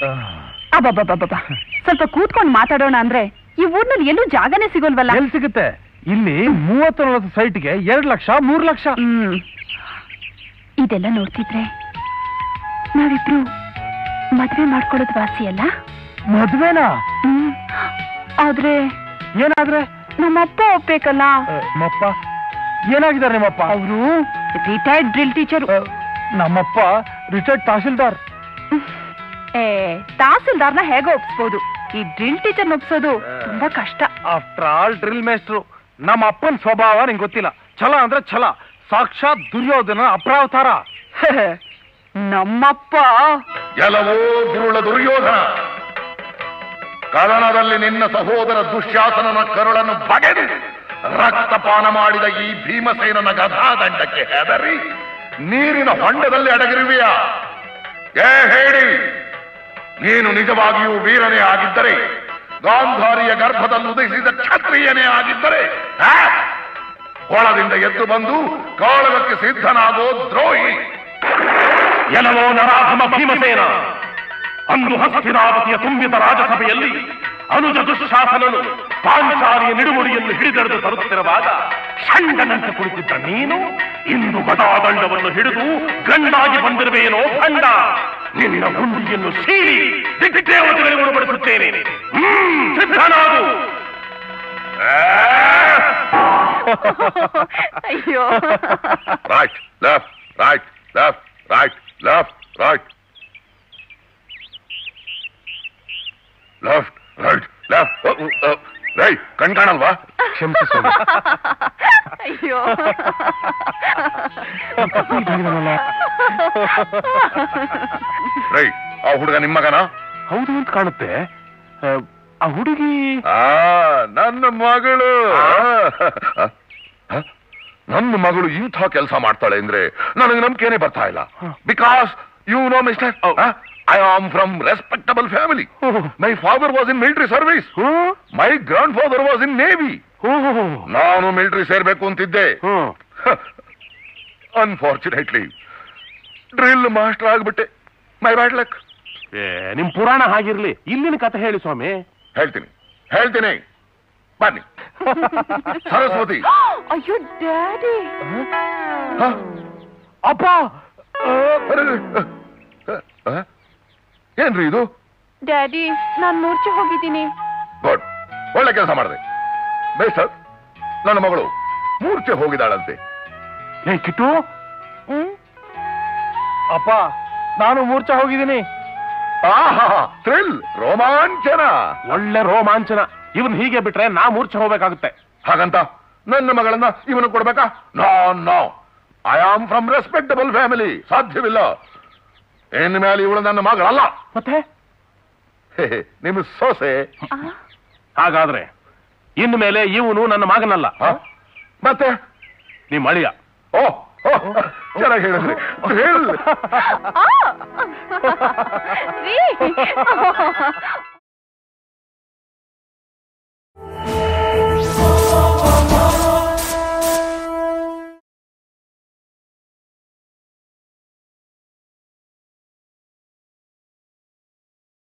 ಅಬ್ಬಬ್ಬಬ್ಬಬ್ಬ ಸ್ವಲ್ಪ ಕೂತ್ಕೊಂಡು ಮಾತಾಡೋಣ ಅಂದ್ರೆ ಈ ಊರ್ನಲ್ಲಿ ಎಲ್ಲೂ ಜಾಗನೇ ಸಿಗೋಲ್ವಲ್ಲ ಎಲ್ಲಿ ಸಿಗುತ್ತೆ ಇಲ್ಲಿ ಮೂವತ್ತು ನಲವತ್ತು ಸೈಟ್ಗೆ ಎರಡ್ ಲಕ್ಷ ಮೂರ್ ಲಕ್ಷ ಹ್ಮ್ ಇದೆಲ್ಲ ನೋಡ್ತಿದ್ರೆ ನಾವಿಬ್ರು ಮದ್ವೆ ಮಾಡ್ಕೊಳ್ಳೋದು ವಾಸಿ ಅಲ್ಲ ಮದ್ವೆನಾ ಹ್ಮ್ ಆದ್ರೆ ಏನಾದ್ರೆ ನಮ್ಮಪ್ಪ ಒಪ್ಬೇಕಲ್ಲ ಆ, ನಮ್ಮಪ್ಪ ಏನಾಗಿದ್ದಾರೆ ನಿಮ್ಮಪ್ಪ ಅವರು ರಿಟೈರ್ಡ್ ಡ್ರಿಲ್ ಟೀಚರ್ ಆ, ನಮ್ಮಪ್ಪ ರಿಟೈರ್ಡ್ ತಹಸೀಲ್ದಾರ್ ಏ ತಹಸೀಲ್ದಾರ್ನ ಹೇಗೋ ಒಪ್ಸ್ಬೋದು ಈ ಡ್ರಿಲ್ ಟೀಚರ್ ಒಪ್ಸೋದು ತುಂಬಾ ಕಷ್ಟ ಆಫ್ಟರ್ ಆಲ್ ಡ್ರಿಲ್ ಮೇಸ್ಟ್ರು ನಮ್ಮ ಅಪ್ಪನ ಸ್ವಭಾವ ನಿಂಗೆ ಗೊತ್ತಿಲ್ಲ ಛಲ ಅಂದ್ರೆ ಛಲ ಸಾಕ್ಷಾತ್ ದುರ್ಯೋಧನ ಅಪ್ರಾವತಾರ ನಮ್ಮಪ್ಪ ಎಲ್ಲವೋ ದುರುಳ ದುರ್ಯೋಧನ ಕದನದಲ್ಲಿ ನಿನ್ನ ಸಹೋದರ ದುಶ್ಯಾಸನನ ಕರುಳನ್ನು ಬಗೆದು ರಕ್ತಪಾನ ಮಾಡಿದ ಈ ಭೀಮಸೇನನ ಗದಾದಂಡಕ್ಕೆ ಹೆದರಿ ನೀರಿನ ಹೊಂಡದಲ್ಲಿ ಅಡಗಿರುವೆಯಾ ಏ ಹೇಳಿ ನೀನು ನಿಜವಾಗಿಯೂ ವೀರನೇ ಆಗಿದ್ದರೆ ಗಾಂಧಾರಿಯ ಗರ್ಭದಲ್ಲಿ ಉದಯಿಸಿದ ಕ್ಷತ್ರಿಯನೇ ಆಗಿದ್ದರೆ ಆ? ಹೊಳದಿಂದ ಎದ್ದು ಬಂದು ಕಾಳಗಕ್ಕೆ ಸಿದ್ಧನಾಗೋ ದ್ರೋಹಿ ಎಲವೋ ನರಾಧಮ ಭೀಮಸೇನ ಅಂದು ಹಸ್ತಿನಾವತಿಯ ತುಂಬಿದ ರಾಜಸಭೆಯಲ್ಲಿ ಅನುಜ ದುಶ್ಶಾಸನನು ಪಾಂಚಾಲಿಯ ನಿಡುಮುಡಿಯನ್ನು ಹಿಡಿದೆಳೆದು ತರುತ್ತಿರುವಾಗ ಷಂಡನಂತೆ ಕುಳಿತಿದ್ದ ನೀನು ಇಂದು ಗದಾದಂಡವನ್ನು ಹಿಡಿದು ಗಂಡಾಗಿ ಬಂದಿರುವೇನೋ ಗಂಡ ನಿನ್ನ ಗುಂಡಿಯನ್ನು ಸೀಳಿ ದಿಗ್ದೇವತೆಗಳಿಗೆ ಉಣಬಡಿಸುತ್ತೇನೆ ಹ್ಮ್ ಸಿದ್ಧನಾಗು ಅಯ್ಯೋ right, left, right, left, right, left, right. Left right left right ಕಣ್ ಕಾಣಲ್ವಾ ಕ್ಷಮಿಸಿ ಅಯ್ಯೋ ರೈ ಆ ಹುಡುಗ ನಿಮ್ಮ ಮಗನ ಹೌದು ಅಂತ ಕಾಣುತ್ತೆ ಆ, ಆ ಹುಡುಗಿ ಆ ನನ್ನ ಮಗಳು ಆ, ಆ, ನನ್ನ ಮಗಳು ಇಂಥ ಕೆಲಸ ಮಾಡ್ತಾಳೆ ಅಂದ್ರೆ ನನಗೆ ನಂಬಿಕೆನೆ ಬರ್ತಾ ಇಲ್ಲ because you know mister I am from respectable family my father was in military service my grandfather was in navy ನಾನು ಮಿಲಿಟರಿ ಸೇರ್ಬೇಕು ಅಂತಿದ್ದೆ ಅನ್ಫಾರ್ಚುನೇಟ್ಲಿ ಡ್ರಿಲ್ ಮಾಸ್ಟರ್ ಆಗ್ಬಿಟ್ಟೆ ಮೈ ಬ್ಯಾಡ್ ಲಕ್ ಏ, ನಿಮ್ ಪುರಾಣ ಹಾಗಿರ್ಲಿ ಇಲ್ಲಿನ ಕಥೆ ಹೇಳಿ ಸ್ವಾಮಿ ಹೇಳ್ತೀನಿ ಹೇಳ್ತೀನಿ ಬನ್ನಿ ಸರಸ್ವತಿ ಅಯ್ಯೋ ಡ್ಯಾಡಿ ಹ? ಅಪ್ಪ ಅರೆ, ಅ, ಅ, ಏನ್ರಿ ಇದು ಡ್ಯಾಡಿ ನಾನ್ ಮೂರ್ಛೆ ಹೋಗಿದ್ದೀನಿ ಗುಡ್ ಒಳ್ಳೆ ಕೆಲಸ ಮಾಡಿದೆ ಬೇಸರ್ ನನ್ನ ಮಗಳು ಮೂರ್ಛೆ ಹೋಗಿದ್ದಾಳಂತೆ ಏ ಕಿಟ್ಟು ಹ್ಮ್ ಅಪ್ಪ ನಾನು ಮೂರ್ಛೆ ಹೋಗಿದ್ದೀನಿ ಆಹಾ ಥ್ರಿಲ್ ರೋಮಾಂಚನ ಒಳ್ಳೆ ರೋಮಾಂಚನ ಇವನ್ ಹೀಗೆ ಬಿಟ್ರೆ ನಾ ಮೂರ್ಛೆ ಹೋಗ್ಬೇಕಾಗುತ್ತೆ ಹಾಗಂತ ನನ್ನ ಮಗಳನ್ನ ಇವನು ಕೊಡ್ಬೇಕಾ no no I am from respectable family ಸಾಧ್ಯವಿಲ್ಲ ಇನ್ ಮೇಲೆ ಇವಳು ನನ್ನ ಮಗಳಲ್ಲ ಮತ್ತೆ ಹೇ, ಹೇ, ನಿಮ್ಮ ಸೊಸೆ ಹಾಗಾದ್ರೆ ಇನ್ನು ಮೇಲೆ ಇವನು ನನ್ನ ಮಗನಲ್ಲ ಹ? ಮತ್ತೆ ನಿಮ್ ಅಳಿಯ ಓ ಓ, ಚೆನ್ನಾಗಿ ಹೇಳಿದ್ರಿ ಥ್ರಿಲ್ ಆ! ರೀ